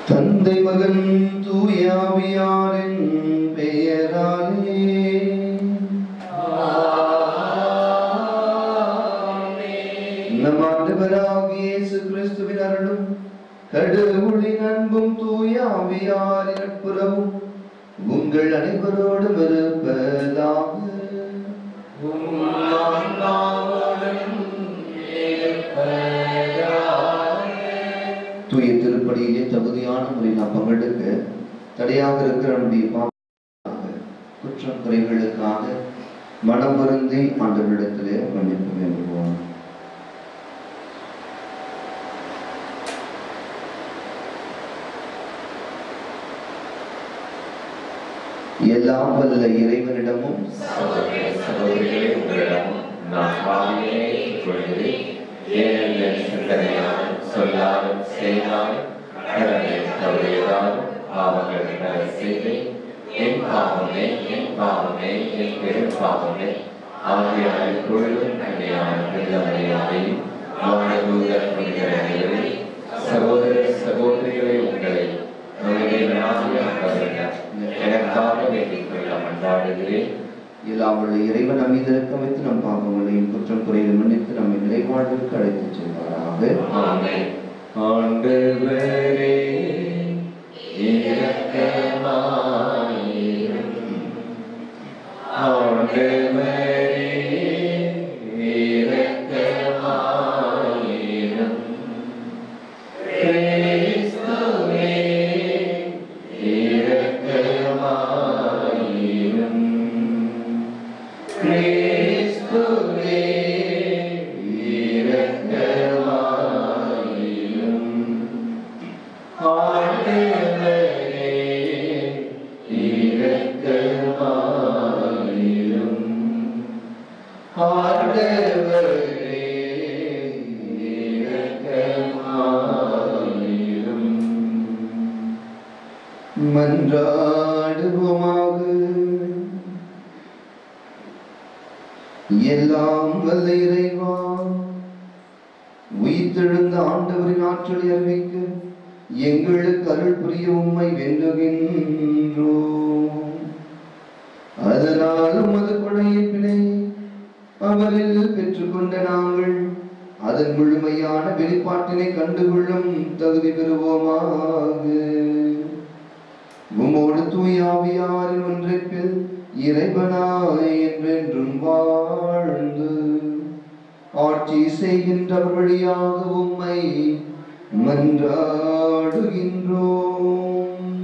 தந்தை மகன் தூயாவியாரின் பெயராலே நம் ஆண்டவராகிய இயேசு கிறிஸ்துவின் அருளும் கடவுளின் அன்பும் தூயாவியாரின் நட்புறவும் உங்கள் அனைவரோடும் இருப்பதாக தூய திருப்படியிலே தகுதியான முறையில் நாம் பங்கெடுக்க தடையாக இருக்கிற நம்முடைய பாவங்களுக்காக, குற்றம் குறைகளுக்காக மனம் வருந்தி ஆண்டவரிடத்திலே மன்னிப்பு வேண்டுவோம் எல்லாம் வல்ல இறைவனிடமும் சகோதரே, சகோதரிகளே, உங்களிடமும் நான் பாவியை கொள்கிறேன் ஏனெனில் சிந்தனையாலும் சொல்லாலும் செய்தாலும் கடனை தவறியதாலும் பாவங்கள் பல செய்தேன் என் பாவமே என் பாவமே என் பெரும் பாவமே ஆகியான பொழுதும் கல்யாண பிள்ளமையாவையும் மாணவர்கள் புனிதர்களே சகோதர சகோதரிகளை உங்களை நம்முடைய நாதியாக எனக்காக வேண்டிக் கொள்ள மன்றாடுகிறேன் எல்லாம் உள்ள இறைவன் நம் மீது இருக்க வைத்து நம் பாவங்களையும் குற்றம் குறைகள் மன்னித்து நம்மை நிறைவாழ்விற்கு அழைத்துச் செல்வாராக ஆமென். ஆண்டவரே இரக்கமாயிரும் ஆண்டவரே இரக்கமாயிரும் கிறிஸ்துவே இரக்கமாயிரும் கிறிஸ்துவே இரக்கமாயிரும் ஆண்டவரே இரக்கமாயிரும் ஆண்டவரே இரக்கமாயிரும் மன்றாடுவோமாக எல்லாம் வல்ல இறைவா உயிர்த்தெழுந்த ஆண்டவரின் ஆற்றலை அறிவிக்க எங்களுக்கு அருள் புரிய உம்மை வேண்டுகின்றோம் அதனால் உமது கொடையினை அவரில் பெற்றுக்கொண்ட நாங்கள் அதன் முழுமையான வெளிப்பாட்டினை கண்டுகொள்ளும் தகுதி பெறுவோமாக உமோடு தூயாவியாரின் ஒன்றிற்பில் இறைவனாய் என்றென்றும் வாழ்ந்து ஆட்சி செய்கின்றவர் வழியாக உம்மை மன்றாடுகின்றோம்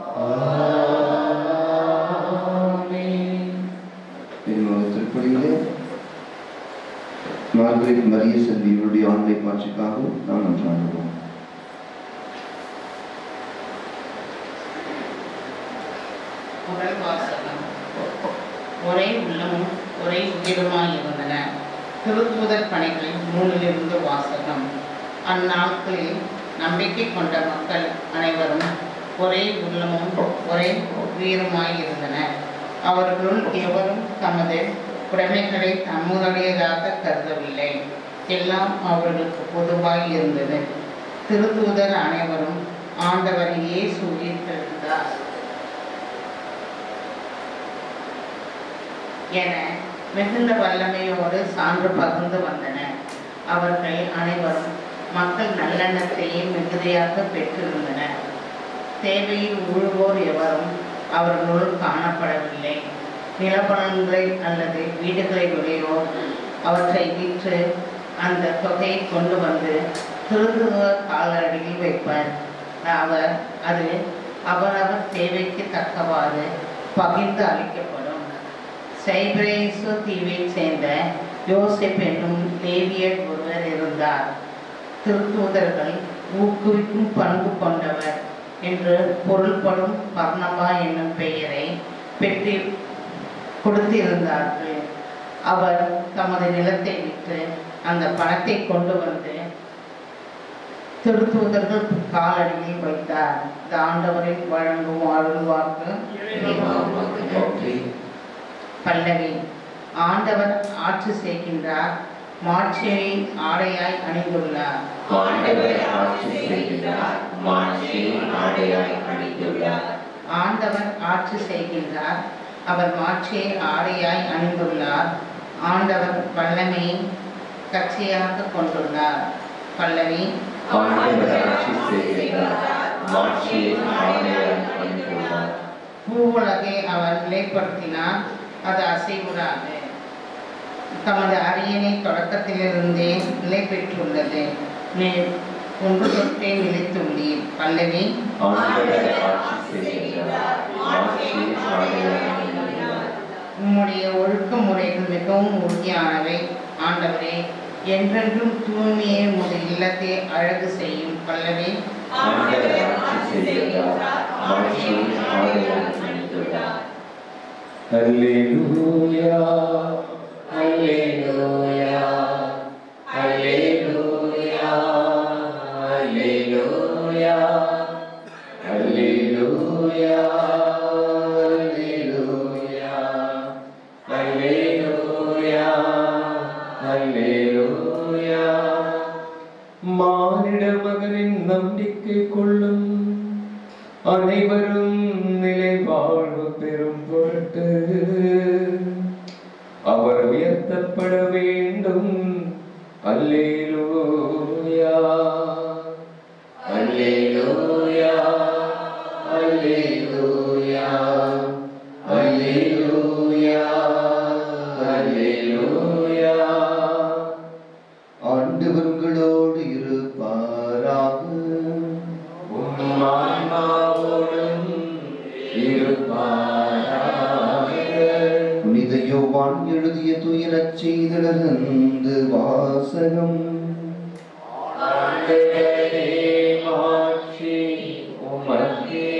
என்னோட திருப்பதியிலே மார்கரெட் மரிய செல்வியுடைய ஆண்மை காட்சிக்காகவும் நாம் மன்றாடுவோம் முதல் வாசகம் ஒரே உள்ளமும் ஒரே உயிருமாய் இருந்தன திருத்தூதர் பணிகளில் நூலிலிருந்து வாசகம் அந்நாட்களில் நம்பிக்கை கொண்ட மக்கள் அனைவரும் ஒரே உள்ளமும் ஒரே உயிருமாய் இருந்தனர் அவர்களுள் எவரும் தமது உடைமைகளை தம்முடையதாக கருதவில்லை எல்லாம் அவர்களுக்கு பொதுவாய் இருந்தது திருத்தூதர் அனைவரும் ஆண்டவர் இயேசு உயிர்த்தெழுந்தார் என மிகுந்த வல்லமையோடு சான்று பகிர்ந்து வந்தனர் அவர்கள் அனைவரும் மக்கள் நல்லெண்ணத்தையே மிகுதியாக பெற்றிருந்தனர் தேவையில் உழுவோர் எவரும் அவர்களுள் காணப்படவில்லை நிலப்பணங்களை அல்லது வீடுகளை உடையோர் அவற்றை விற்று அந்த தொகையை கொண்டு வந்து திருந்துவர் காலடியில் வைப்பர் அவர் அது அவரவர் தேவைக்கு தக்கவாறு பகிர்ந்து அளிக்கப்படும் சைப்ரேசு தீவைச் சேர்ந்த யோசேப் என்னும் லேவியர் ஒருவர் இருந்தார் திருத்தூதர்கள் ஊக்குவிக்கும் பண்பு கொண்டவர் என்று பொருள்படும் பர்ணபா என்னும் பெயரை பெற்று கொடுத்திருந்தார்கள் அவர் தமது நிலத்தை விற்று அந்த பணத்தை கொண்டு வந்து திருத்தூதர்கள் காலடியில் வைத்தார் இந்த ஆண்டவரில் வழங்கும் அருள்வாக்கு நன்றி பல்லவி ஆண்டவர் ஆட்சி செய்கின்றார் மாட்சியை ஆடையாய் அணிந்துள்ளார் ஆண்டவர் ஆட்சி செய்கின்றார் மாட்சியை ஆடையாய் அணிந்துள்ளார் ஆண்டவர் ஆட்சி செய்கின்றார் அவர் மாட்சியை ஆடையாய் அணிந்துள்ளார் ஆண்டவர் வல்லமையை கட்சியாக கொண்டுள்ளார் பல்லவி ஆண்டவர் ஆட்சி செய்கின்றார் மாட்சியை ஆடையாய் அணிந்துள்ளார் பூவுலகை அவர் நிலைப்படுத்தினார் அது அசைவுறாது தமது அரியணை தொடக்கத்திலிருந்தே நிலை பெற்றுள்ளது நீர் ஒன்று தொட்டே நிலைத்துள்ளீர் பல்லவி ஆண்டவர் ஆட்சி செய்கின்றார் மாட்சியை ஆடையாய் அணிந்துள்ளார் உம்முடைய ஒழுக்க முறைகள் மிகவும் உறுதியானவை ஆண்டவரே என்றென்றும் தூய்மையை உமது இல்லத்தை அழகு செய்யும் பல்லவி ஆண்டவர் ஆட்சி செய்கின்றார் மாட்சியை ஆடையாய் அணிந்துள்ளார் அல்லேலூயா அல்லேலூயா அல்லேலூயா அல்லேலூயா அல்லேலூயா அல்லேலூயா அல்லேலூயா அல்லேலூயா மானிட மகனின் நம்பிக்கை கொள்ளும் அனைவரும் நிலை வாழ்வு பெறும் பொருட்டு அவர் உயர்த்தப்பட வேண்டும் அல்லேலூயா அல்லேலூயா அல்லேலூயா அல்லேலூயா அல்லேலூயா ஆண்டவர்களோடு இருப்பாராக உம் ஆன்மாவோடும் இருப்பாராக. புனித யோவான் எழுதிய தூய நற்செய்திலிருந்து வாசகம் ஆண்டவரே, மாட்சி உமக்கே.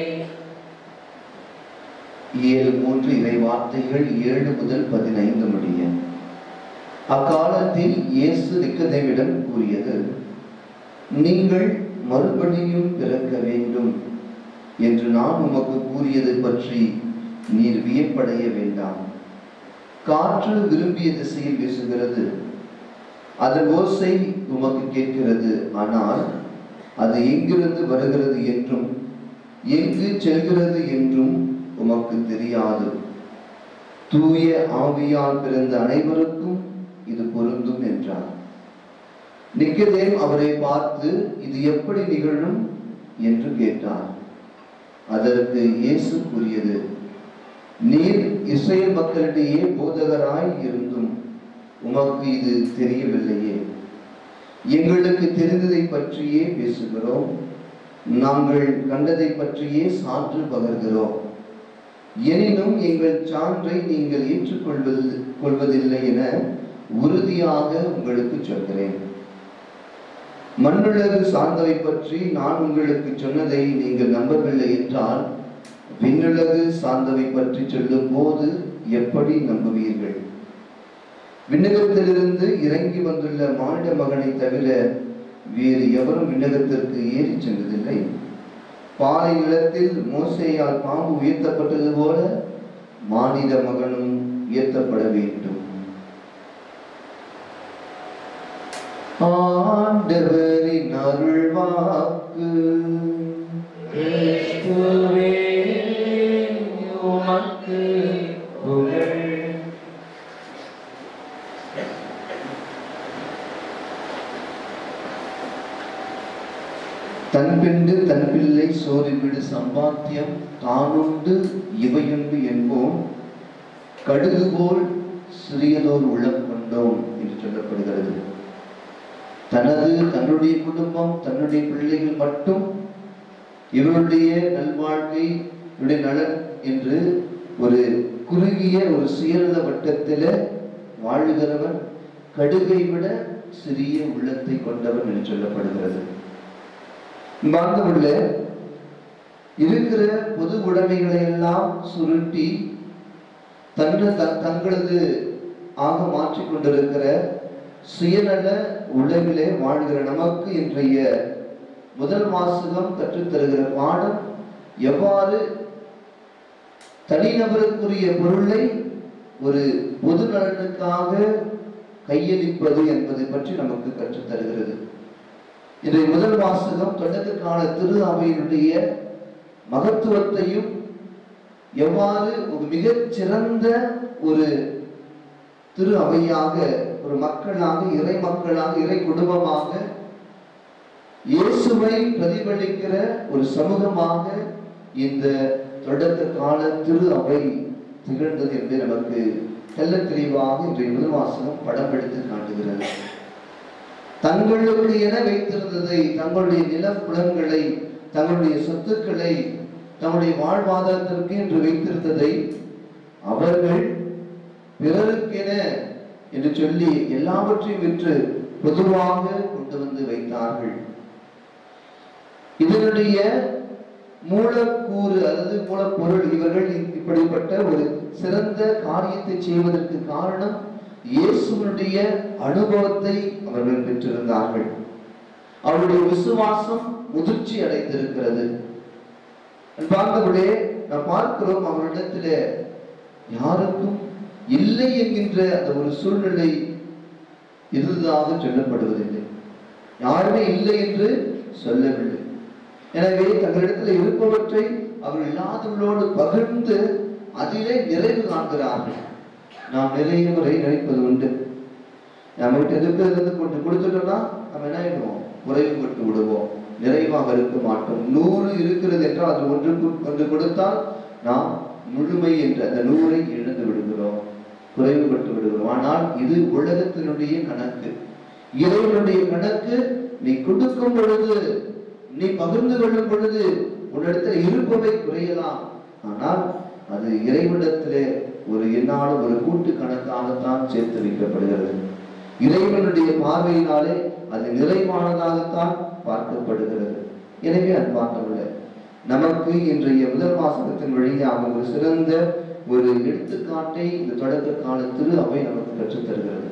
ஏழு மூன்று இறை வார்த்தைகள் ஏழு முதல் பதினைந்து முடிய அக்காலத்தில் இயேசு நிக்கதேவிடம் கூறியது நீங்கள் மறுபடியும் பிறக்க வேண்டும் என்று நான் உமக்கு கூறியது பற்றி நீர் வியப்படைய வேண்டாம் காற்று விரும்பிய திசையில் வீசுகிறது அதன் ஓசை உமக்கு கேட்கிறது ஆனால் அது எங்கிருந்து வருகிறது என்றும் எங்கு செல்கிறது என்றும் உமக்கு தெரியாது தூய ஆவியால் பிறந்த அனைவருக்கும் இது பொருந்தும் என்றார் நிக்கதேம் அவரை பார்த்து இது எப்படி நிகழும் என்று கேட்டார் அதற்கு இயேசு கூறியது நீர் இஸ்ரேல் மக்களிடையே போதகராய் இருந்தும் உமக்கு இது தெரியவில்லையே எங்களுக்கு தெரிந்ததை பற்றியே பேசுகிறோம் நாங்கள் கண்டதை பற்றியே சான்று பகர்கிறோம் எனினும் எங்கள் சான்றை நீங்கள் ஏற்றுக்கொள்வது கொள்வதில்லை என உறுதியாக உங்களுக்கு சொல்கிறேன் மண்ணுலகு சார்ந்தவை பற்றி நான் உங்களுக்கு சொன்னதை நீங்கள் நம்பவில்லை என்றால் விண்ணுலகு சார்ந்தவை பற்றி சொல்லும் போது எப்படி நம்புவீர்கள் விண்ணகத்திலிருந்து இறங்கி வந்துள்ள மானிட மகனை தவிர வேறு எவரும் விண்ணகத்திற்கு ஏறி சென்றதில்லை பாலை நிலத்தில் மோசேயால் பாம்பு உயர்த்தப்பட்டது போல மானிட மகனும் உயர்த்தப்பட வேண்டும் ஆண்டவரின் அருள்வாக்கு கிறிஸ்துவே, உமக்கு புகழ். தன் பெண்டு தன் பிள்ளை சோறு விடு சம்பாத்தியம் தானுண்டு இவையுண்டு என்போம் கடுகு போல் சிறியதோர் உள்ளம் கொண்டோம் என்று சொல்லப்படுகிறது தனது தன்னுடைய குடும்பம் தன்னுடைய பிள்ளைகள் மட்டும் இவருடைய நல்வாழ்க்கை இவருடைய நலன் என்று ஒரு குறுகிய ஒரு சுயநல வட்டத்தில் வாழுகிறவன் கடுகை விட சிறிய உள்ளத்தை கொண்டவன் என்று சொல்லப்படுகிறது பார்க்கவில்லை இருக்கிற பொது உடைமைகளை எல்லாம் சுருட்டி தன்று த- தங்களது ஆக மாற்றிக் கொண்டிருக்கிற சுயநல உலகிலே வாழ்கிற நமக்கு இன்றைய முதல் வாசகம் கற்றுத்தருகிற பாடம் எவ்வாறு தனிநபருக்குரிய பொருளை ஒரு பொது நலனுக்காக கையளிப்பது என்பதை பற்றி நமக்கு கற்றுத் தருகிறது இன்றைய முதல் வாசகம் தொடக்க கால திரு அவையினுடைய மகத்துவத்தையும் எவ்வாறு ஒரு மிகச் சிறந்த ஒரு திரு அவையாக ஒரு மக்களாக இறை மக்களாக இறை குடும்பமாக இயேசுவை பிரதிபலிக்கிற ஒரு சமூகமாக இந்த தொடக்க கால திரு அவை திகழ்ந்தது என்று நமக்கு தெள்ள தெளிவாக இன்றைய முதல் வாசகம் படம் எடுத்து காட்டுகிறது தங்களுக்கு என வைத்திருந்ததை தங்களுடைய நிலப்புலன்களை தங்களுடைய சொத்துக்களை தங்களுடைய வாழ்வாதாரத்திற்கு என்று வைத்திருந்ததை அவர்கள் பிறருக்கென என்று சொல்லி எல்லாவற்றையும் விற்று பொதுவாக கொண்டு வந்து வைத்தார்கள் இதனுடைய மூலக்கூறு அல்லது மூலப்பொருள் இவர்கள் இப்படிப்பட்ட ஒரு சிறந்த காரியத்தை செய்வதற்கு காரணம் இயேசுனுடைய அனுபவத்தை அவர்கள் பெற்றிருந்தார்கள் அவருடைய விசுவாசம் முதிர்ச்சி அடைந்திருக்கிறது அன்பார்ந்தவர்களே நாம் பார்க்கிறோம் அவரிடத்துல யாருக்கும் இல்லை என்கின்ற அந்த ஒரு சூழ்நிலை இருந்ததாக சொல்லப்படுவதில்லை யாருமே இல்லை என்று சொல்லவில்லை எனவே தங்களிடத்தில் இருப்பவற்றை அவர்கள் இல்லாதவர்களோடு பகிர்ந்து அதிலே நிறைவு காண்கிறார்கள் நாம் நிறைய முறை நினைப்பது உண்டு நம்மகிட்ட இருக்கிறது கொண்டு கொடுத்துட்டோம்னா நம்ம என்ன ஆயிடுவோம் குறைவு கொண்டு விடுவோம் நிறைவாக இருக்க மாட்டோம் நூறு இருக்கிறது என்றால் அது ஒன்று கு- ஒன்று கொடுத்தால் நாம் முழுமை என்ற அந்த நூறை இழந்து விடுகிறோம் குறைவுபட்டு விடுகிறோம் ஆனால் இது உலகத்தினுடைய கணக்கு இறைவனுடைய கணக்கு நீ கொடுக்கும் பொழுது நீ பகிர்ந்து கொள்ளும் பொழுது உன்னிடத்தில் இருப்பவை குறையலாம் ஆனால் அது இறைவனிடத்திலே ஒரு எண்ணான ஒரு கூட்டு கணக்காகத்தான் சேர்த்து வைக்கப்படுகிறது இறைவனுடைய பார்வையினாலே அது நிறைவானதாகத்தான் பார்க்கப்படுகிறது எனவே அன்பார்ந்தவர்களே நமக்கு இன்றைய முதல் வாசகத்தின் வழியாக ஒரு சிறந்த ஒரு எடுத்துக்காட்டை இந்த தொடக்க கால திரு அவை நமக்கு கற்றுத் தருகிறது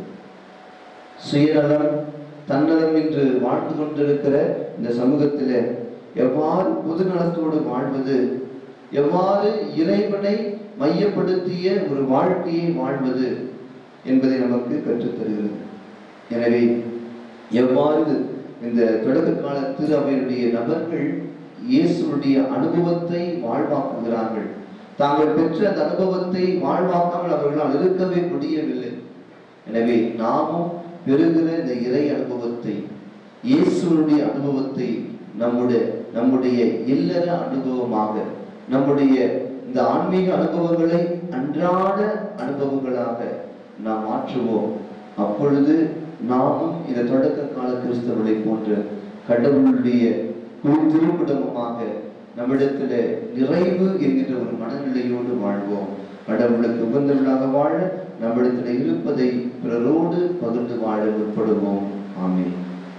சுயநலம் தன்னலம் என்று வாழ்ந்து கொண்டிருக்கிற இந்த சமூகத்திலே எவ்வாறு பொதுநலத்தோடு வாழ்வது எவ்வாறு இறைவனை மையப்படுத்திய ஒரு வாழ்க்கையை வாழ்வது என்பதை நமக்கு கற்றுத் தருகிறது எனவே எவ்வாறு இந்த தொடக்க கால திரு அவையுடைய நபர்கள் இயேசுடைய அனுபவத்தை வாழ்வாக்குகிறார்கள் தாங்கள் பெற்ற அந்த அனுபவத்தை வாழ்வாக்காமல் அவர்களால் இருக்கவே முடியவில்லை எனவே நாமும் பெறுகிற இந்த இறை அனுபவத்தை இயேசுனுடைய அனுபவத்தை நம்முடைய நம்முடைய இல்லற அனுபவமாக நம்முடைய இந்த ஆன்மீக அனுபவங்களை அன்றாட அனுபவங்களாக நாம் மாற்றுவோம் அப்பொழுது நாமும் இந்த தொடக்க கால கிறிஸ்தவர்களை போன்ற கடவுளுடைய குழு திருக்குடும்பமாக நம்மிடத்துல நிறைவு என்கின்ற ஒரு மனநிலையோடு வாழ்வோம் கடவுளுக்கு உகந்தவர்களாக வாழ நம்மிடத்தில் இருப்பதை பிறரோடு பகிர்ந்து வாழ முற்படுவோம் ஆமென்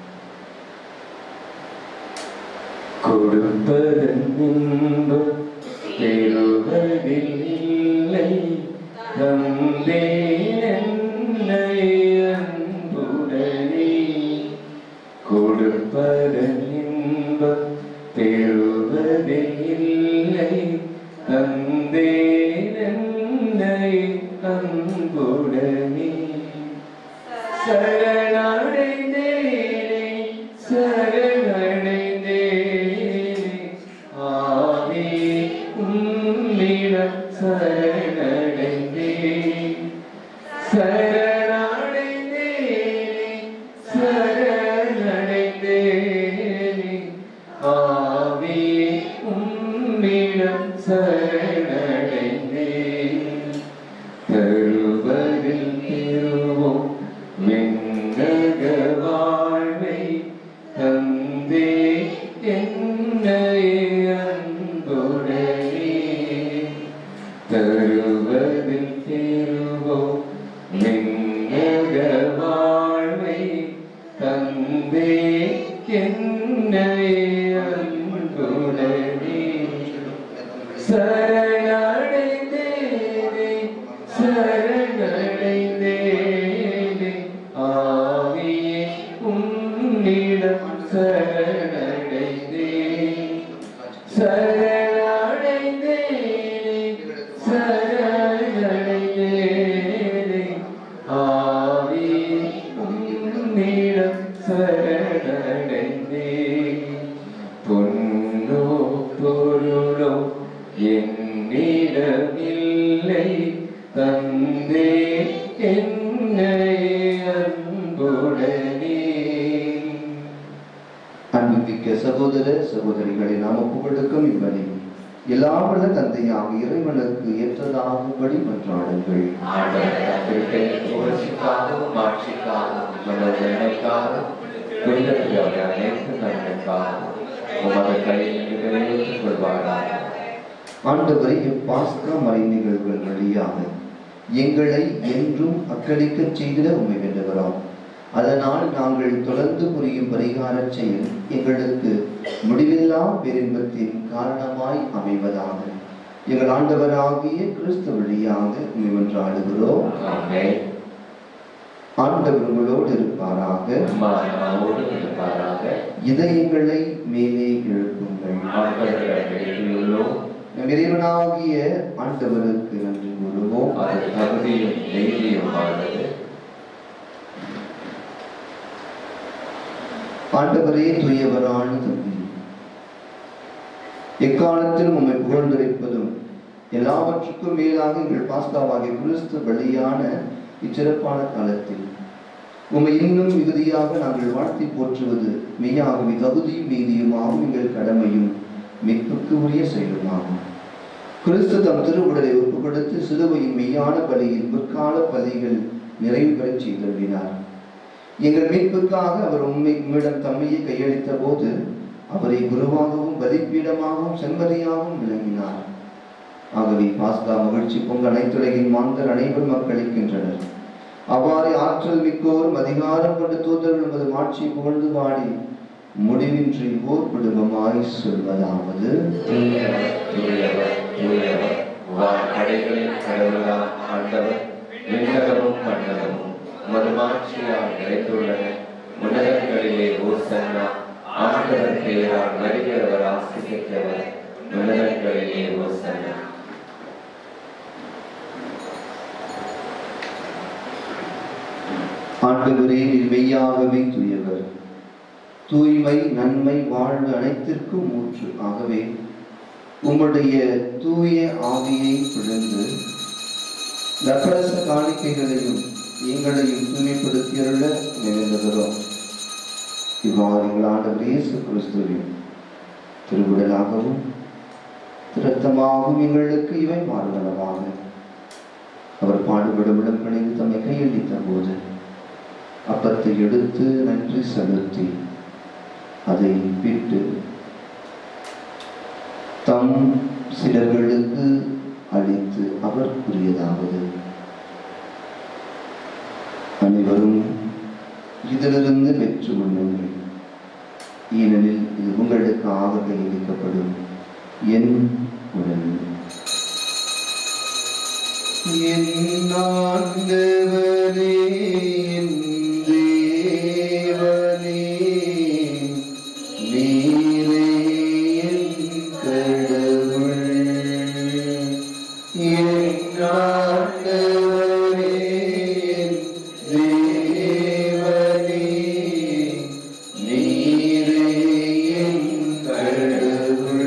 கொடுப்பதன் இன்பம் பெறுவதில் இல்லை தந்தேன் என்னை அன்புடனே கொடுப்பதன் இன்பம் பெறுவதில் இல்லை தந்தேன் என்னை அன்புடனே சரணடைந்தேனே சரணடைந்தேனே ஆவே உம்மிடம் சரணடைந்தேன் சரணடைந்தேனே சரணடைந்தேனே ஆவே உம்மிடம் சரணடைந்தேன் தருவதில் பெறுவோம் விண்ணக வாழ்வை தந்தே என்னை அன்புடனே தருவதில் பெறுவோம் விண்ணக வாழ்வை தந்தே என்னை அன்புடனே சரணடைந்தேனே சரணடைந்தேனே ஆவியே உன்னிடம் சரணடைந்தேன் சரணடைந்தேனே சரணடைந்தேனே ஆவியே என்னிடமில்லை தந்தே என்னை அன்புடனே அன்புமிக்க சகோதர சகோதரிகளை நாம் ஒப்புக்கொடுக்கும் இவ்வழி எல்லாம் வல்ல தந்தையாக இறைவனுக்கு ஏற்றதாகும்படி மன்றாடுங்கள் ஆண்டவர் தந்திருக்கை புகழ்ச்சிக்காகவும் மாட்சிக்காகவும் மனோதனைக்காகவும் புரிதலுடைய அனைத்து நன்மைக்காகவும் உமது கையில் நிறைவேற்றிக் கொள்வாராக ஆண்டவரை இப்பாஸ்கா மறை நிகழ்வுகள் வழியாக எங்களை என்றும் அக்களிக்கச் செய்திட உண்மை வேண்டுகிறோம் அதனால் நாங்கள் தொடர்ந்து புரியும் பரிகார செயல் எங்களுக்கு முடிவில்லா பெரும்பத்தின் காரணமாய் அமைவதாக எங்கள் ஆண்டவராகிய கிறிஸ்து வழியாக உண்மை ஒன்றாடுகிறோம் ஆமென். ஆண்டவர் உங்களோடு இருப்பாராக மானாவோடு இருப்பாராக இதயங்களை மேலே எழுப்புங்கள் ஆண்டவரிடம் வேண்டியுள்ளோம் நம் இறைவனாகிய ஆண்டவருக்கு நன்றி கூறுவோம் அது தகுதியும் நீதியுமானது ஆண்டவரே தூயவரான தந்தை எக்காலத்திலும் உம்மை புகழ்ந்துரைப்பதும் எல்லாவற்றுக்கும் மேலாக எங்கள் பாஸ்காவாகிய கிறிஸ்து வழியான இச்சிறப்பான காலத்தில் உம்மை இன்னும் மிகுதியாக நாங்கள் வாழ்த்தி போற்றுவது மெய்யாகவே தகுதியும் நீதியுமாகும் எங்கள் கடமையும் மீட்புக்கு உரிய செயலுமாகும் கிறிஸ்து தம் திருவுடலை ஒப்பு கொடுத்து சிலுவையின் மெய்யான பலியில் முற்கால பலிகள் நிறைவு பெறச் செய்தருளினார் எங்கள் மீட்புக்காக அவர் உண்மை உம்மிடம் தம்மையை கையளித்த போது அவரை குருவாகவும் பலிப்பீடமாகவும் செம்மறியாகவும் விளங்கினார் ஆகவே பாஸ்கா மகிழ்ச்சி பொங்கல் அனைத்துலகின் மாந்தர் அனைவரும் மக்களிக்கின்றனர் அவ்வாறு ஆற்றல் மிக்கோரும் அதிகாரம் கொண்ட தூதர்கள் உமது மாட்சி புகழ்ந்து பாடி முடிவின்றி ஓர் குடும்பமாய் சொல்வதாவது தூயவர் தூயவர் தூயவர் வான் படைகளின் கடவுளாம் ஆண்டவர் விண்ணகமும் மண்டலமும் மதுமாட்சியால் நிறைந்துள்ளன உன்னதங்களிலே ஓசன்னா ஆண்டவர் பெயரால் வருகிறவர் ஆசி பெற்றவர் உன்னதங்களிலே ஓசன்னா ஆண்டவரே நீர் மெய்யாகவே தூயவர் தூய்மை நன்மை வாழ்வு அனைத்திற்கும் ஊற்று ஆகவே உம்முடைய தூய ஆவியை பிழந்து நக்கரச காணிக்கைகளையும் எங்களையும் தூய்மைப்படுத்தியருள நினைந்துகிறோம் இவ்வாறு எங்கள் ஆண்டவர் இயேசு கிறிஸ்துவின் திருவிடலாகவும் திருத்தமாகவும் எங்களுக்கு இவை மாறுதலமாக அவர் பாடுபடும் விளம்பணிந்து தம்மை கையளித்த போது அப்பத்தை எடுத்து நன்றி செலுத்தி அதை விட்டு தம் சிலர்களுக்கு அளித்து அவர் கூறியதாவது அனைவரும் இதிலிருந்து பெற்று கொள்ளுங்கள் ஏனெனில் இது உங்களுக்கு ஆக கையளிக்கப்படும் என் உடல் என் ஆண்டவரே, என் தேவனே, நீரே என் கடவுள். என் ஆண்டவரே, என் தேவனே, நீரே என் கடவுள்.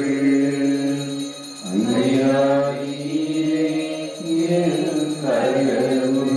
ஐயா, நீரே என் கடவுள்.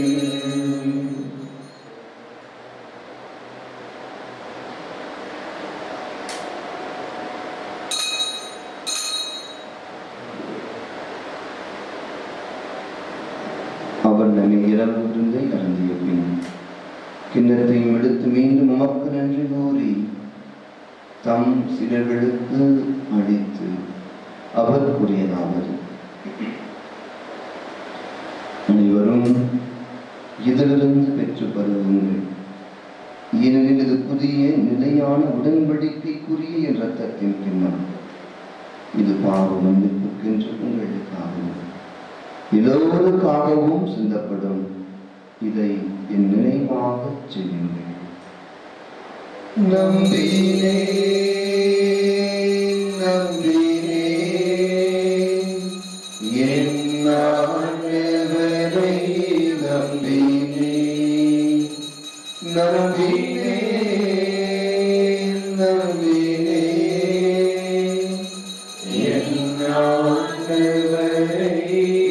அவர் நம்மை இரவு விருந்தை அருந்திய பின் கிண்ணத்தையும் எடுத்து மீண்டும் உமக்கு நன்றி கூறி தம் சிலர்களுக்கு அளித்து அவர் கூறியதாவது அனைவரும் இதிலிருந்து பெற்று பருகுங்கள் ஏனெனில் இது புதிய நிலையான உடன்படிக்கைக்குரிய என் ரத்தத்தின் கிண்ணம் இது பாவ மன்னிப்புக்கென்று உங்களுக்காகவும் எல்லோருக்காகவும் சிந்தப்படும் இதை என் நினைவாக செய்யுங்கள் நம்பினே நம்பினே என் ஆண்டவரை நம்பினே நம்பினே நம்பினே என் ஆண்டவரை ஆண்டவரை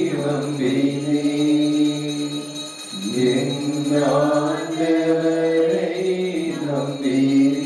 நம்பினேன் என் ஆண்டவரை நம்பினேன்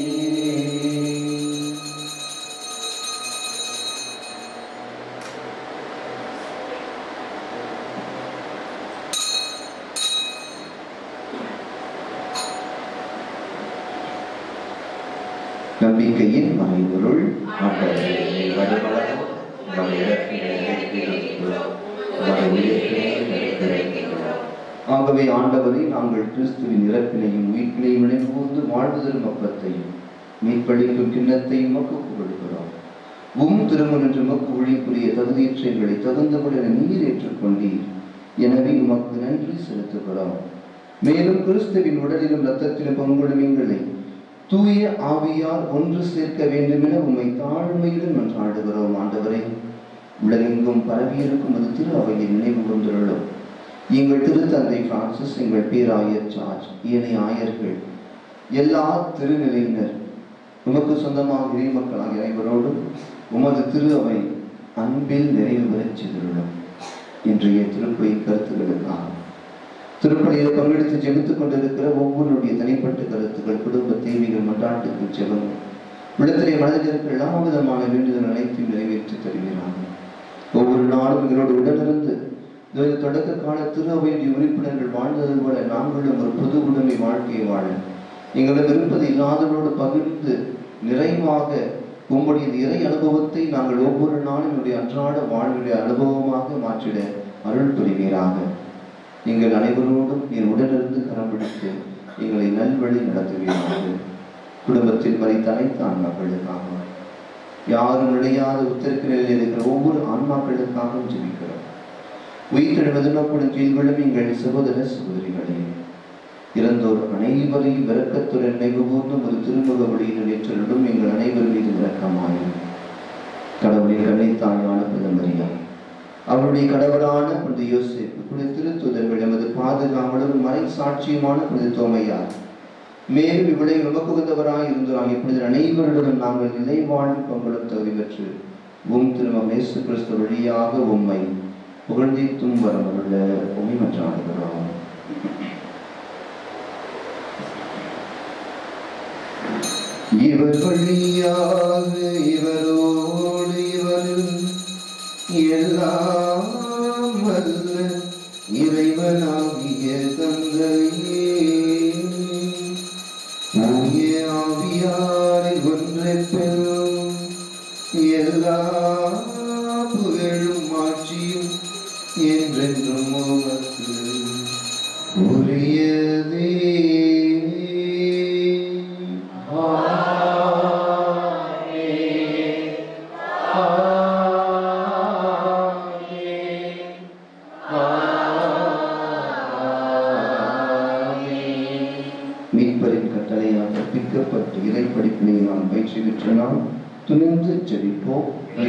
நம்பிக்கையின் மறைபொருள் ஆண்டவரே, நீர் வருமளவும் உமது இறப்பினை நினைக்கிறோம். உமது உயிர்ப்பினை நினைக்கிறோம். ஆகவே ஆண்டவரை நாங்கள் கிறிஸ்துவின் இறப்பினையும் உயிர்ப்பினையும் நினைவுகூர்ந்து வாழ்வுதலும் அப்பத்தையும் மீட்பளிக்கும் கிண்ணத்தையும் மக்கு புகழ்கிறோம் உம் திருமணம் என்று மக்கு ஒழிப்புரிய தகுதியற்றங்களை தகுந்தபடி நீர் ஏற்றுக்கொண்டீர் எனவே உமக்கு நன்றி செலுத்துகிறோம் மேலும் கிறிஸ்துவின் உடலிலும் இரத்தத்திலும் பங்குடும் எங்களை தூய ஆவியார் ஒன்று சேர்க்க வேண்டுமென உம்மை தாழ்மையுடன் மன்றாடுகிறோம் ஆண்டவரே உலகெங்கும் பரவியிருக்கும் அது திரு அவையை நினைவு கொண்டுள்ளோம் எங்கள் திருத்தந்தை பிரான்சிஸ் எங்கள் பேராயர் சார்ஜ் ஏனைய ஆயர்கள் எல்லா திருநிலையினர் உமக்கு சொந்தமாக இறைமக்களாகிய அனைவரோடும் உமது திரு அவை அன்பில் நிறைவு பெறச் செய்துள்ளோம் இன்றைய திருப்பலி கருத்துக்களுக்காக திருப்பலியில் பங்கெடுத்து ஜெபித்துக் கொண்டிருக்கிற ஒவ்வொருடைய தனிப்பட்ட கருத்துக்கள் குடும்ப தேவைகள் மன்றாட்டுக்கு ஜெபம் உள்ளத்திலே மனதில் இருக்கிற எல்லா விதமான வேண்டுதல் அனைத்தையும் நிறைவேற்றி தருகிறார்கள் ஒவ்வொரு நாளும் எங்களோடு உடனிருந்து இந்த தொடக்க கால திரு அவையுடைய உறுப்பினர்கள் வாழ்ந்தது போல நாங்களும் ஒரு பொது உடைமை வாழ்க்கையை வாழ எங்களிடம் இருப்பது இல்லாதவரோடு பகிர்ந்து நிறைவாக உம்முடைய இந்த இறை அனுபவத்தை நாங்கள் ஒவ்வொரு நாளும் என்னுடைய அன்றாட வாழ்வுடைய அனுபவமாக மாற்றிட அருள் புரிவீராக எங்கள் அனைவரோடும் என் உடனிருந்து கரம் பிடித்து எங்களை நல்வழி நடத்துவீராக குடும்பத்தில் மறைத்த அனைத்து ஆன்மாக்களுக்காக யாரும் நிலையாத உத்தரக்கு நிலையில் இருக்கிற ஒவ்வொரு ஆன்மாக்களுக்காகவும் ஜெபிக்கிறோம் உயிர்த்தெழுவது நோக்குடன் கீழ்விழும் எங்கள் சகோதர சகோதரிகளே இறந்தோர் அனைவரையும் விரக்கத்துடன் நினைவு கூர்ந்தும் ஒரு திருமுக வழியில் ஏற்றலும் எங்கள் அனைவர் மீது விளக்கமாயும் கடவுளின் கண்ணைத்தாயான பிரதமரியா அவருடைய கடவுளான புனித யோசேப்பு புனித திருத்துதர்கள் எமது பாதுகாவலரும் மறை சாட்சியுமான புனித தோமையார் மேலும் இவ்விடை உமக்குகந்தவராய் இருந்தோராய் இப்பொழுது அனைவருடன் நாங்கள் நிலை வாழ்வு பங்களும் தகுதி பெற்று உம் திருமம் இயேசு கிறிஸ்து வழியாக உம்மை புகழ்ந்தீத்தும் வரமருள உண்மை மன்றாடுகிறோம் இவர் வழியாக இவரோடு இவரில் எல்லாம் வல்ல இறைவனாகிய தந்தையே தூய ஆவியாரின் ஒன்றை பெறும் எல்லா புகழும் ஆட்சியும் என்றென்றும் உமக்கு உரியதே மீட்பரின் கட்டளையால் கற்பிக்கப்பட்டு இறை படிப்பினை நாம் பயிற்சி பெற்ற நாம் துணிந்து ஜெபிப்போம்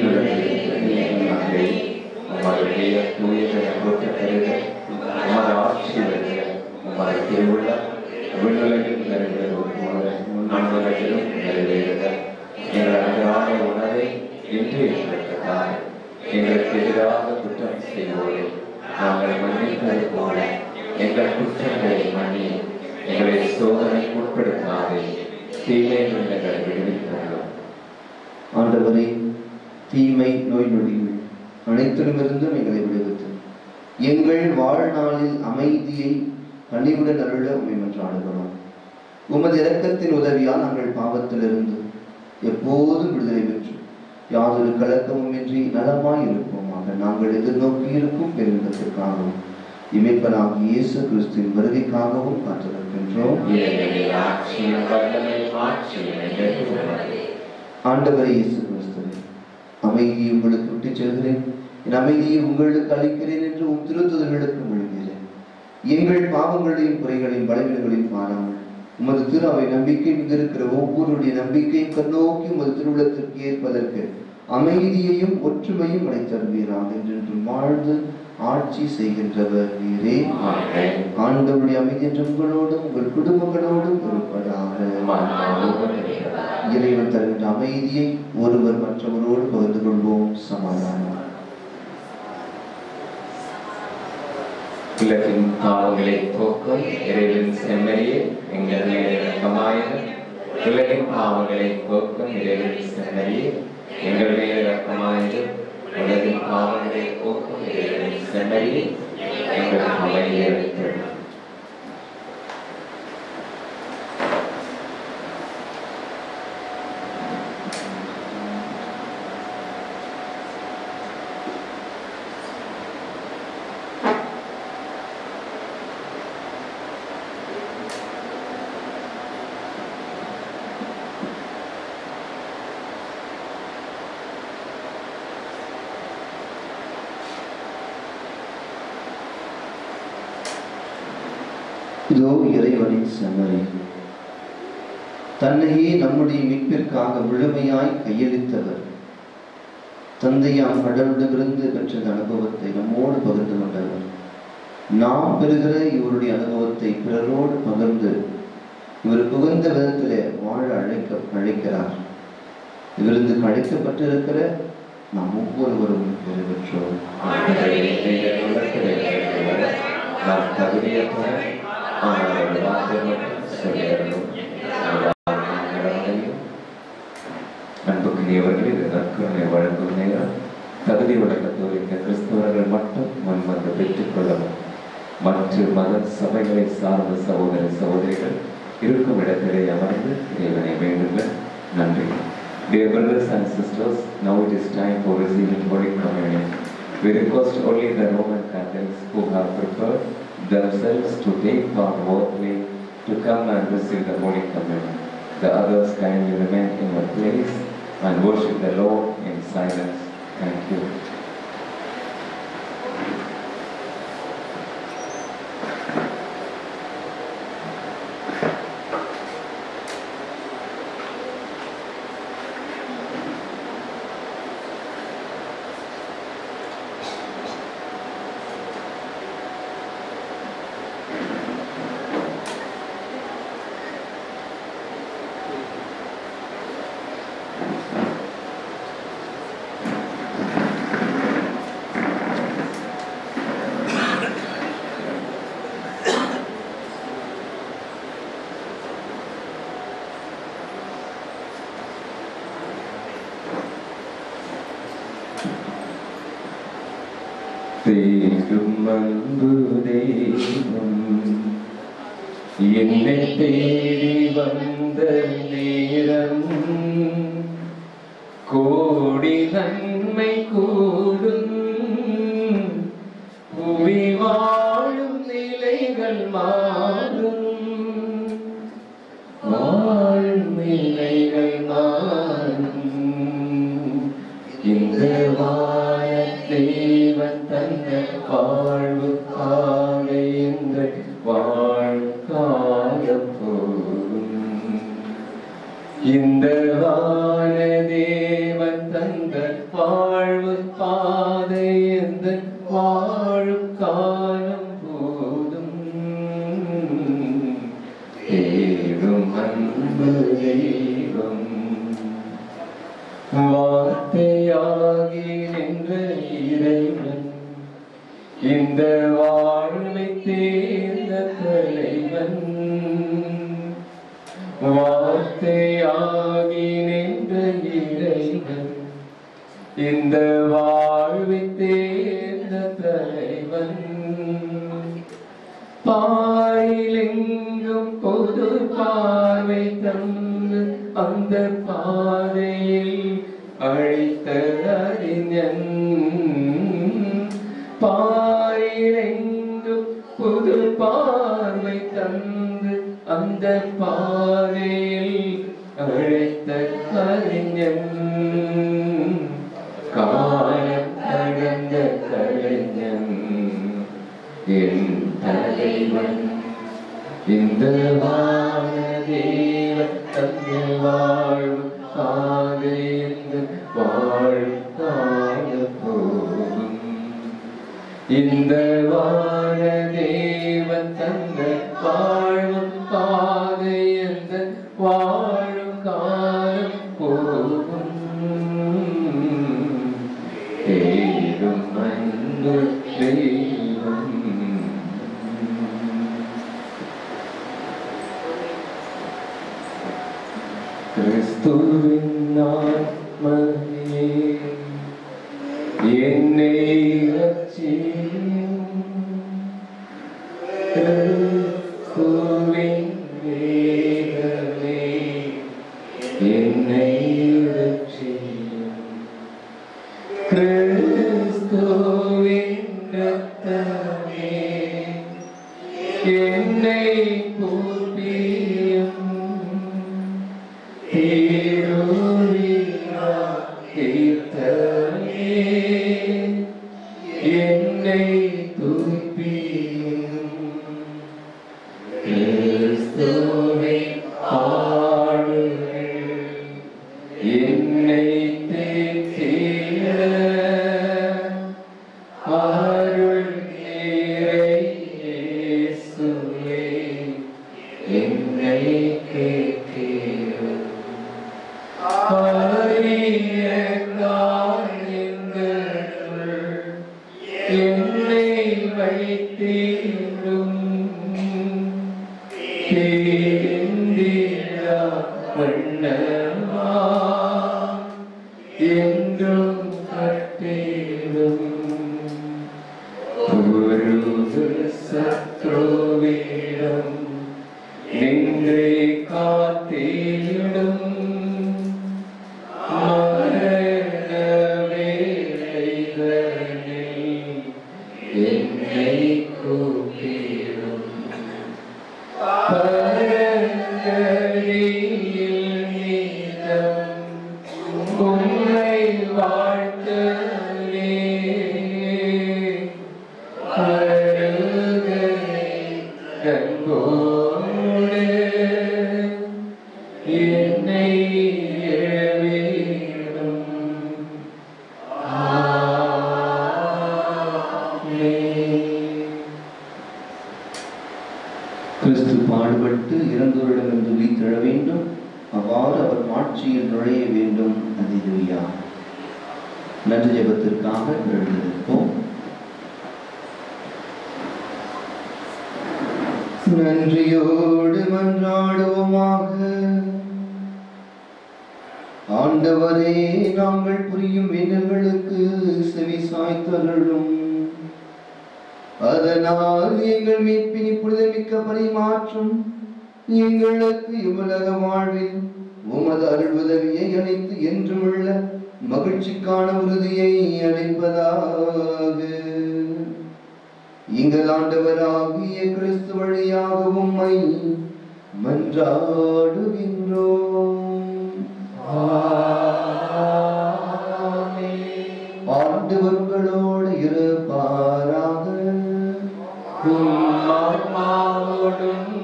எங்களுக்கு எதிராக குற்றம் செய்வோரே நாங்கள் மன்னிப்பது போல எங்கள் குற்றங்களை மன்னி எங்களை சோதனைக்கு உட்படுத்தாதே தீமை எங்களை விடுவித்தோம் ஆண்டவரே தீமை நோய் நொடிகள் அனைத்திலுமிருந்தும் எங்களை விடுவித்து எங்கள் வாழ்நாளில் அமைதியை கனிவுடன் அருள உண்மை மன்றாடுகிறோம் உமது இரக்கத்தின் உதவியால் நாங்கள் பாவத்திலிருந்து எப்போதும் விடுதலை பெற்று யாதொரு கலக்கமும் இன்றி நலமாய் இருப்போமாக நாங்கள் எதிர்நோக்கி இருக்கும் பெருமிதத்திற்காகவும் இமைப்பனாகிய இயேசு கிறிஸ்துவின் வருகைக்காகவும் காத்திருக்கின்றோம் ஏனெனில் ஆட்சியும் வல்லமையும் ஆட்சியும் என்றென்றும் உள்ளது. ஆண்டவரே இயேசு கிறிஸ்துவே அமைதியை உங்களுக்கு விட்டுச் செல்கிறேன் என் அமைதியை உங்களுக்கு அளிக்கிறேன் என்று உம் திருத்துதர்களுக்கு மொழிகிறேன் எங்கள் பாவங்களையும் குறைகளையும் பலவீனங்களையும் பாராமல் உமது திரு அவை நம்பிக்கை மீது இருக்கிற ஒவ்வொருடைய நம்பிக்கையும் கண்ணோக்கி உமது திருவுளத்திற்கு ஏற்பதற்கு அமைதியையும் ஒற்றுமையும் அடைத்தருவீராக என்றென்றும் வாழ்ந்து ஆட்சி செய்கின்றவர் நீரே ஆமென். ஆண்டவருடைய அமைதி என்று உங்களோடும் உங்கள் குடும்பங்களோடும் இருப்பதாக மன்னோடும் இருக்கிறார். இறைவன் தருகின்ற அமைதியை ஒருவர் மற்றவரோடு பகிர்ந்து கொள்வோம் சமாதானம் உலகின் பாவங்களை போக்கும் இறைவன் செம்மறியே எங்கள் மேல் இரக்கமாயிரும் உலகின் பாவங்களை போக்கும் இறைவன் செம்மறியே எங்கள் மேல் இரக்கமாயிரும் உலகின் பாவங்களை போக்கும் இறைவன் செம்மறியே எங்கள் அமைதியளித்தது இதோ இறைவனின் செம்மறி தன்னையே நம்முடைய மீட்பிற்காக முழுமையாய் கையளித்தவர் தந்தையாம் கடவுளிடமிருந்து பெற்ற இந்த அனுபவத்தை நம்மோடு பகிர்ந்து கொண்டவர் நாம் பெறுகிற இவருடைய அனுபவத்தை பிறரோடு பகிர்ந்து இவர் புகழ்ந்த விதத்திலே வாழ அழைக்க அழைக்கிறார் இவருந்து அழைக்கப்பட்டிருக்கிற நாம் ஒவ்வொருவரும் பெறு பெற்றோம் ஆண்டவரே, நீங்கள் உள்ளத்திலே இருக்கிறவர். நாம் தகுதியற்றவர். ஆனால் ஒரு வார்த்தை மட்டும் சொல்லியருளும். நான் வாழ்க்கையும் அன்புக்குரியவர்களே இது நற்கருணை வழங்கும் நேரம் தகுதி கத்தோலிக்க கிறிஸ்தவர்கள் மட்டும் முன் வந்து பெற்றுக் கொள்ளவும் மற்ற மத சபைகளை சார்ந்த சகோதர சகோதரிகள் இருக்கும் இடத்திலே அமர்ந்து இறைவனை வேண்டுங்கள் நன்றி Dear brothers and sisters, now it is time for receiving Holy Communion. We request only the Roman Catholics who have prepared themselves to take part worthily to come and receive the Holy Communion. The others kindly remain in your place and worship the Lord in silence. Thank you. தேடும் அன்பு தெய்வம் என்னை தேடி வந்த நேரம் கோடி நன்மை கூடும் புவி வாழும் நிலைகள் மாறும் வாழும் நிலைகள் மாறும் இந்த வாழ தேவன் தந்த வாழ்வு காண இந்த வாழ்கால போகும் இந்த வாழ தேவன் தந்த வாழ்வு பாதை இந்த வாழும் காலம் போதும் தேடும் அன்பு தெய்வம் வார்த்தையாகி நின்ற இறைவன் இந்த வாழ்வை தேர்ந்த தலைவன் வார்த்தையாகி நின்ற இறைவன் இந்த வாழ்வை தேர்ந்த தலைவன் பாயிலெங்கும் பொது பார்வை தந்து அந்த பாதையில் அழைத்த அறிஞன் பாயிலெங்கும் புது பார்வை தந்து அந்த பாதையில் அழைத்த அறிஞன் காலம் கடந்த கலைஞன் என் தலைவன் இந்த வாழ தேவன் தந்த வாழ்வு காதை இந்த வாழ்வு காண போகும் இந்த வாழ தேவன் தந்த வாழும் பாதை எந்த வாழும் காலம் போகும் தேடும் அன்பு தெய்வம் கிறிஸ்துவின் ரத்தமே என்னை பூர்த்தியும் தீருவிழா தீர்த்தமே என்னை துதிப்பியும் கிறிஸ்துவே ஆளுங்கள் என்னை தேற்றிட அருள் நீரை இயேசுவே என்னை கேட்டீரும் அரிய காரியங்களுள் என்னை வைத்தீரும் தேந்திரா வண்ணமா என்றும் கட்டேடும் ஒரு சத்ருவிடம் நின்றே காத்தேடும் மரண வேளைகளில் என்னை கூப்பிடும் பரங்கரியில் நீதம் உம்மை வாழ்த்தலே அருகே அன்போடு என்னை எழவேணும் ஆமென். கிறிஸ்து பாடுபட்டு இறந்தோரிடமிருந்து உயிர்த்தெழ வேண்டும் அவ்வாறு அவர் ஆட்சியில் நுழைய வேண்டும் அதிலுயா நன்றி ஜெபத்திற்காக எழுந்திருப்போம் நன்றியோடு மன்றாடுவோமாக ஆண்டவரே நாங்கள் புரியும் வேண்டல்களுக்கு செவி சாய்த்தருளும் அதனால் எங்கள் மீட்பின் இப்பொழுது மிக்க பரிமாற்றம் எங்களுக்கு இவ்வுலக வாழ்வில் உமது அருள் உதவியை அளித்து என்றுமுள்ள மகிழ்ச்சிக்கான உறுதியை அளிப்பதாக எங்கள் ஆண்டவராகிய கிறிஸ்து வழியாக உம்மை மன்றாடுகின்றோம் ஆண்டவர் உங்களோடு இருப்பாராக உம்மாவோடும்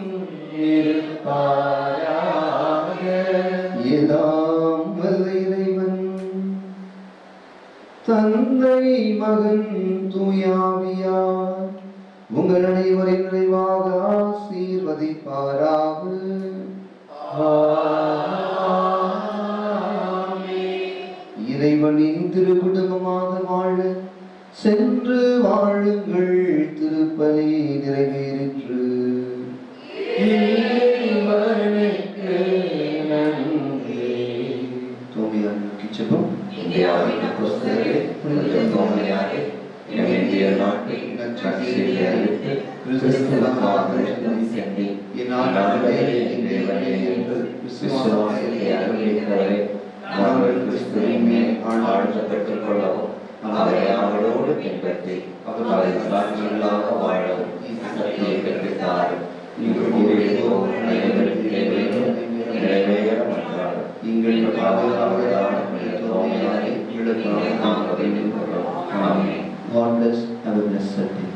இருப்பாராக. எதாம் வல்ல இறைவன் தந்தை மகன் தூயாவியார் உங்கள் அனைவரின் நிறைவாக ஆசீர்வதிப்பாராக ஆமென். இறைவனின் திருக்குடும்பமாக வாழ சென்று வாழுங்கள் திருப்பலி நிறைவேறிற்று இறைவனுக்கு நன்றி. தோமையார் நோக்கி செல்வோம் இந்தியாவின் புஸ்தகத்தை புனித தோமையாரை எம் இந்திய நாட்டில் நற்செய்தியை அறிவித்து கிறிஸ்துவுக்காக சென்றி என் ஆண்டவரே, என் தேவனே என்று விசுவாசத்தை அறிவிக்கிறவரை நாங்கள் கிறிஸ்துவின் மேல் ஆழ்ந்த பெற்றுக் கொள்ளவும் அவரை அவரோடு பின்பற்றி அவரை சாட்சிகளாக வாழவும் சக்தியை பெற்றுத்தாரும் இங்கு கூறியிருக்கோம் அனைவருக்கு வேண்டும் நிறைவேற மன்றாடும் எங்கள் பாதுகாவலான புனித தோமையாரை எங்களுக்காக நாங்கள் வேண்டிக் கொள்கிறோம் ஆமென் God bless. Have a blessed day.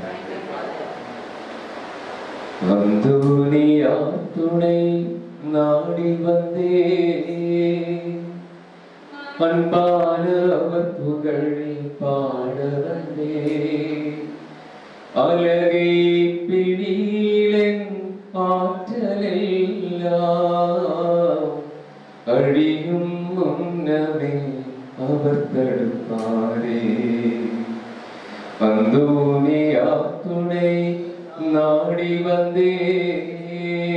வந்தூனியா துணை நாடி வந்தே அன்பான அவர் புகழை பாட வந்தே அழகை பிடியிலென் ஆற்றலெல்லாம் அழியும் முன்னமே அவர் தடுப்பாரே வந்தோனியா துணை நாடி வந்தே